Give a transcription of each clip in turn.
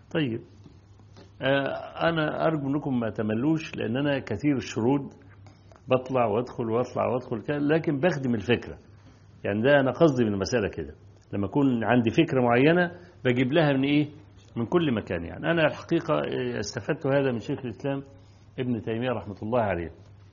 طيب آه، أنا أرجو أنكم ما تملوش لأن أنا كثير الشرود بطلع وأدخل وأطلع وأدخل كده، لكن بخدم الفكرة يعني ده أنا قصدي من المسألة كده لما أكون عندي فكرة معينة بجيب لها من إيه من كل مكان يعني أنا الحقيقة آه، استفدت هذا من شيخ الإسلام ابن تيمية رحمة الله عليه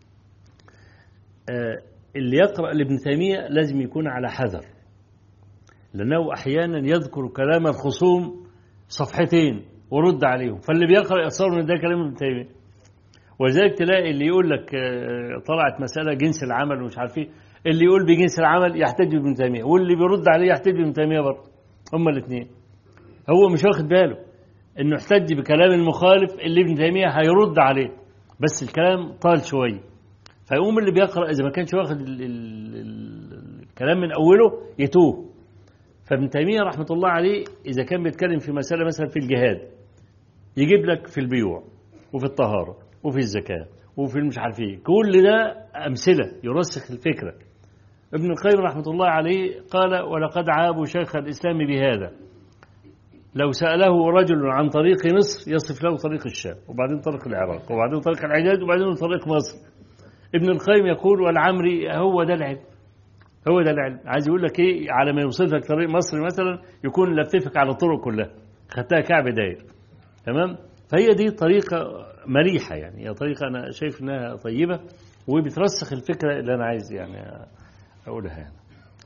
آه، اللي يقرأ لابن تيمية لازم يكون على حذر لأنه أحيانا يذكر كلام الخصوم صفحتين ورد عليهم فاللي بيقرأ يتصور ان ده كلام ابن تيمية ولذلك تلاقي اللي يقول لك آه، طلعت مسألة جنس العمل ومش عارف ايه اللي يقول بجنس العمل يحتج بابن تيمية واللي بيرد عليه يحتج بابن تيمية برضه هما الاثنين هو مش واخد باله انه احتج بكلام المخالف اللي ابن تيمية هيرد عليه بس الكلام طال شوية فيقوم اللي بيقرأ إذا ما كانش واخد ال- ال- ال- الكلام من أوله يتوه فابن تيمية رحمة الله عليه إذا كان بيتكلم في مسألة مثلا في الجهاد يجيب لك في البيوع وفي الطهارة وفي الزكاة وفي مش عارف ايه كل ده أمثلة يرسخ الفكرة ابن القيم رحمة الله عليه قال ولقد عابوا شيخ الإسلام بهذا لو سأله رجل عن طريق مصر يصف له طريق الشام وبعدين طريق العراق وبعدين طريق الحجاز وبعدين طريق مصر ابن القيم يقول والعمري هو ده العلم هو ده العلم عايز يقول لك ايه على ما يوصف لك طريق مصر مثلا يكون لففك على الطرق كلها خدتها كعب داير تمام فهي دي طريقة مريحة يعني هي طريقة أنا شايف إنها طيبة وبترسخ الفكرة اللي أنا عايز يعني أقولها يعني